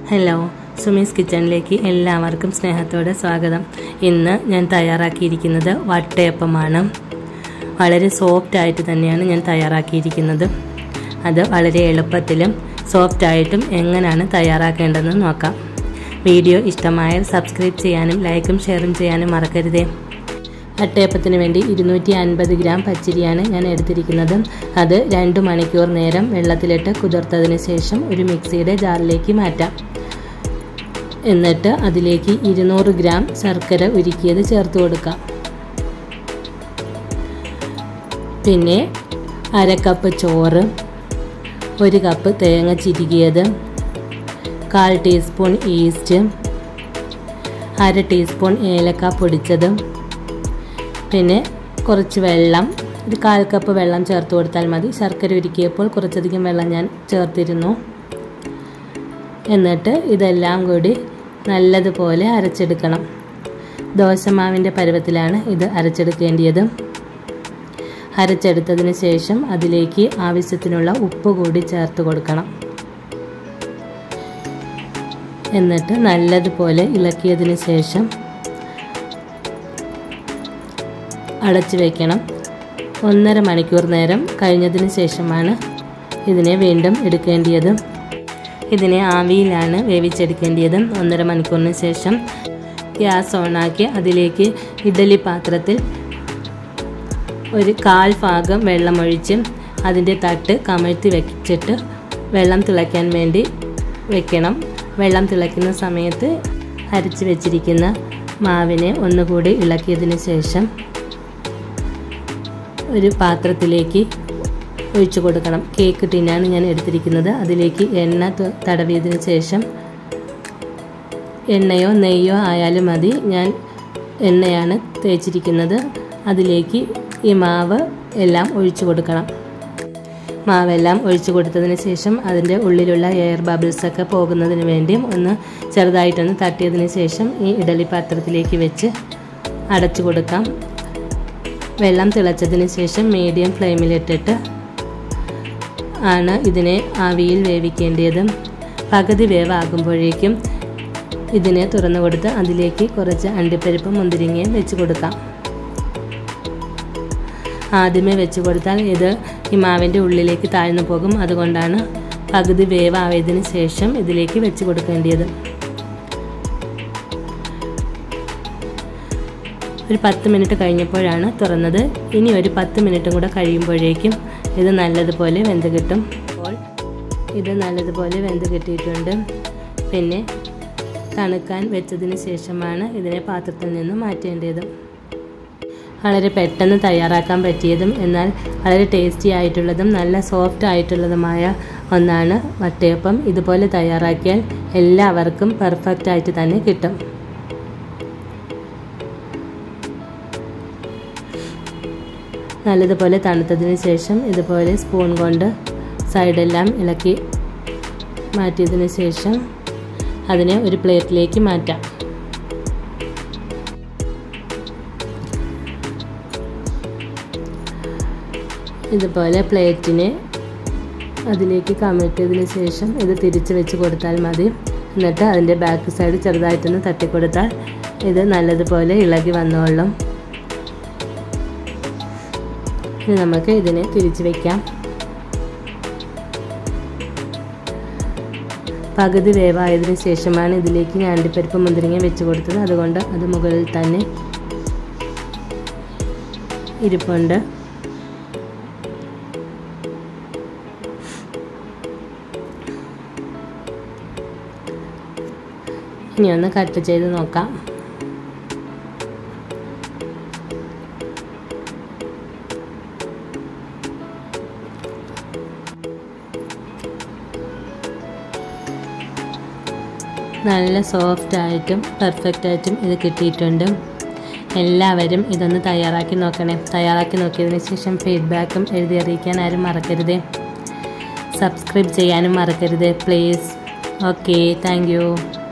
hello Sumi's കിച്ചണിലേക്ക് എല്ലാവർക്കും സ്നേഹത്തോടെ സ്വാഗതം ഇന്ന് ഞാൻ തയ്യാറാക്കിയിരിക്കുന്നത് വട്ടയപ്പമാണ് വളരെ സോഫ്റ്റ് ആയിട്ട് തന്നെയാണ് ഞാൻ തയ്യാറാക്കിയിരിക്കുന്നത് അത് വളരെ എളുപ്പത്തിലും സോഫ്റ്റ് ആയിട്ടും എങ്ങനെയാണ് തയ്യാറാക്കേണ്ടതെന്ന് നോക്കാം വീഡിയോ ഇഷ്ടമായാൽ സബ്സ്ക്രൈബ് ചെയ്യാനും ലൈക്കും ഷെയറും ചെയ്യാനും മറക്കരുതേ അട്ടയപ്പത്തിന് വേണ്ടി ഇരുന്നൂറ്റി അൻപത് ഗ്രാം പച്ചരിയാണ് ഞാൻ എടുത്തിരിക്കുന്നത് അത് രണ്ട് മണിക്കൂർ നേരം വെള്ളത്തിലിട്ട് കുതിർത്തതിന് ശേഷം ഒരു മിക്സിയുടെ ജാറിലേക്ക് മാറ്റാം എന്നിട്ട് അതിലേക്ക് ഇരുന്നൂറ് ഗ്രാം ശർക്കര ഉരുക്കിയത് ചേർത്ത് കൊടുക്കാം പിന്നെ അര കപ്പ് ചോറ് ഒരു കപ്പ് തേങ്ങ ചിരുകിയത് കാൽ ടീസ്പൂൺ ഈസ്റ്റ് അര ടീസ്പൂൺ ഏലക്ക പൊടിച്ചത് പിന്നെ കുറച്ച് വെള്ളം ഒരു കാൽ കപ്പ് വെള്ളം ചേർത്ത് കൊടുത്താൽ മതി ശർക്കര ഉരുക്കിയപ്പോൾ കുറച്ചധികം വെള്ളം ഞാൻ ചേർത്തിരുന്നു എന്നിട്ട് ഇതെല്ലാം കൂടി നല്ലതുപോലെ അരച്ചെടുക്കണം ദോശമാവിൻ്റെ പരുവത്തിലാണ് ഇത് അരച്ചെടുക്കേണ്ടത് അരച്ചെടുത്തതിന് ശേഷം അതിലേക്ക് ആവശ്യത്തിനുള്ള ഉപ്പ് കൂടി ചേർത്ത് കൊടുക്കണം എന്നിട്ട് നല്ലതുപോലെ ഇളക്കിയതിന് ശേഷം അടച്ചു വയ്ക്കണം ഒന്നര മണിക്കൂർ നേരം കഴിഞ്ഞതിന് ശേഷമാണ് ഇതിനെ വീണ്ടും എടുക്കേണ്ടത് ഇതിനെ ആവിയിലാണ് വേവിച്ചെടുക്കേണ്ടത് ഒന്നര മണിക്കൂറിന് ശേഷം ഗ്യാസ് ഓണാക്കി അതിലേക്ക് ഇഡലി പാത്രത്തിൽ ഒരു കാൽ ഭാഗം വെള്ളമൊഴിച്ച് അതിൻ്റെ തട്ട് കമഴ്ത്തി വെച്ചിട്ട് വെള്ളം തിളയ്ക്കാൻ വേണ്ടി വെക്കണം വെള്ളം തിളയ്ക്കുന്ന സമയത്ത് അരച്ച് വെച്ചിരിക്കുന്ന മാവിനെ ഒന്നുകൂടി ഇളക്കിയതിന് ശേഷം ഒരു പാത്രത്തിലേക്ക് ഒഴിച്ചു കൊടുക്കണം കേക്ക് ടിന്നാണ് ഞാൻ എടുത്തിരിക്കുന്നത് അതിലേക്ക് എണ്ണ തടവിയതിന് ശേഷം എണ്ണയോ നെയ്യോ ആയാലും മതി ഞാൻ എണ്ണയാണ് തേച്ചിരിക്കുന്നത് അതിലേക്ക് ഈ മാവ് എല്ലാം ഒഴിച്ചു കൊടുക്കണം മാവെല്ലാം ഒഴിച്ചു കൊടുത്തതിന് ശേഷം അതിൻ്റെ ഉള്ളിലുള്ള എയർ ബബിൾസൊക്കെ പോകുന്നതിന് വേണ്ടിയും ഒന്ന് ചെറുതായിട്ടൊന്ന് തട്ടിയതിന് ശേഷം ഈ ഇഡലി പാത്രത്തിലേക്ക് വെച്ച് അടച്ചു കൊടുക്കാം വെള്ളം തിളച്ചതിന് ശേഷം മീഡിയം ഫ്ലെയിമിലിട്ടിട്ട് ആണ് ഇതിനെ ആവിയിൽ വേവിക്കേണ്ടത് പകുതി വേവാകുമ്പോഴേക്കും ഇതിനെ തുറന്നു കൊടുത്ത് അതിലേക്ക് കുറച്ച് അണ്ടിപ്പരിപ്പും മുന്തിരിങ്ങയും വെച്ച് കൊടുക്കാം ആദ്യമേ വെച്ച് കൊടുത്താൽ ഇത് ഈ മാവിൻ്റെ ഉള്ളിലേക്ക് താഴ്ന്നു പോകും അതുകൊണ്ടാണ് പകുതി വേവായതിന് ശേഷം ഇതിലേക്ക് വെച്ച് കൊടുക്കേണ്ടത് ഒരു പത്ത് മിനിറ്റ് കഴിഞ്ഞപ്പോഴാണ് തുറന്നത് ഇനി ഒരു പത്ത് മിനിറ്റും കൂടെ കഴിയുമ്പോഴേക്കും ഇത് നല്ലതുപോലെ വെന്ത് കിട്ടും അപ്പോൾ ഇത് നല്ലതുപോലെ വെന്ത് കിട്ടിയിട്ടുണ്ട് പിന്നെ തണുക്കാൻ വെച്ചതിന് ശേഷമാണ് ഇതിനെ പാത്രത്തിൽ നിന്ന് മാറ്റേണ്ടത് വളരെ പെട്ടെന്ന് തയ്യാറാക്കാൻ പറ്റിയതും എന്നാൽ വളരെ ടേസ്റ്റി ആയിട്ടുള്ളതും നല്ല സോഫ്റ്റ് ആയിട്ടുള്ളതുമായ ഒന്നാണ് വട്ടയപ്പം ഇതുപോലെ തയ്യാറാക്കിയാൽ എല്ലാവർക്കും പെർഫെക്റ്റ് ആയിട്ട് തന്നെ കിട്ടും നല്ലതുപോലെ തണുത്തതിന് ശേഷം ഇതുപോലെ സ്പൂൺ കൊണ്ട് സൈഡെല്ലാം ഇളക്കി മാറ്റിയതിന് ശേഷം അതിനെ ഒരു പ്ലേറ്റിലേക്ക് മാറ്റാം ഇതുപോലെ പ്ലേറ്റിനെ അതിലേക്ക് കമിഴ്ത്തിയതിന് ശേഷം ഇത് തിരിച്ച് വെച്ച് കൊടുത്താൽ മതി എന്നിട്ട് അതിൻ്റെ ബാക്ക് സൈഡ് ചെറുതായിട്ടൊന്ന് തട്ടിക്കൊടുത്താൽ ഇത് നല്ലതുപോലെ ഇളകി വന്നോളും ഇനി നമുക്ക് ഇതിനെ തിരിച്ച് വയ്ക്കാം പകുതി വേവായതിനു ശേഷമാണ് ഇതിലേക്ക് ഞാൻ അണ്ടിപ്പരിപ്പ് മുന്തിരിങ്ങ വെച്ച് കൊടുത്തത് അതുകൊണ്ട് അത് മുകളിൽ തന്നെ ഇരിപ്പുണ്ട് ഇനി ഒന്ന് കട്ട് ചെയ്ത് നോക്കാം നല്ല സോഫ്റ്റ് ആയിട്ടും പെർഫെക്റ്റ് ആയിട്ടും ഇത് കിട്ടിയിട്ടുണ്ട് എല്ലാവരും ഇതൊന്ന് തയ്യാറാക്കി നോക്കണേ തയ്യാറാക്കി നോക്കിയതിന് ശേഷം ഫീഡ്ബാക്കും എഴുതി അറിയിക്കാൻ ആരും മറക്കരുതേ സബ്സ്ക്രൈബ് ചെയ്യാനും മറക്കരുത് പ്ലീസ് ഓക്കെ താങ്ക്